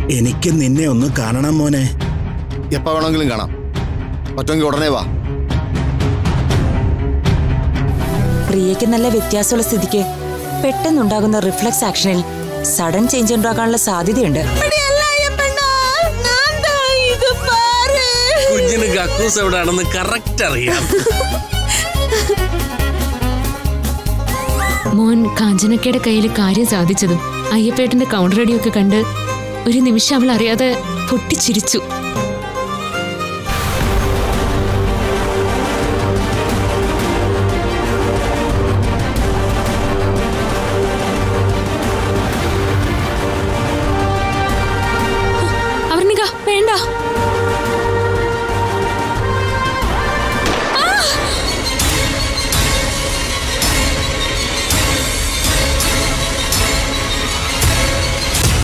എനിക്ക് നിന്നെ ഒന്ന് കാണണം മോനെ എപ്പോ വേണമെങ്കിലും കാണാം പറ്റുമെങ്കിൽ ഉടനെ വാ പ്രിയയ്ക്ക് നല്ല വ്യത്യാസമുള്ള സ്ഥിതിക്ക് പെട്ടെന്നുണ്ടാകുന്ന റിഫ്ലക്സ് ആക്ഷനിൽ സഡൻ ചേഞ്ച് ഉണ്ടാകാനുള്ള സാധ്യതയുണ്ട് കുഞ്ഞിന് കക്കൂസ് എവിടെയാണെന്ന് കറക്റ്റ് അറിയാം മോൻ കാഞ്ചനക്കയുടെ കയ്യിൽ കാര്യം സാധിച്ചതും അയ്യപ്പേട്ടന്റെ കൗണ്ടർ അടിയൊക്കെ കണ്ട് ഒരു നിമിഷം അവൾ അറിയാതെ പൊട്ടിച്ചിരിച്ചു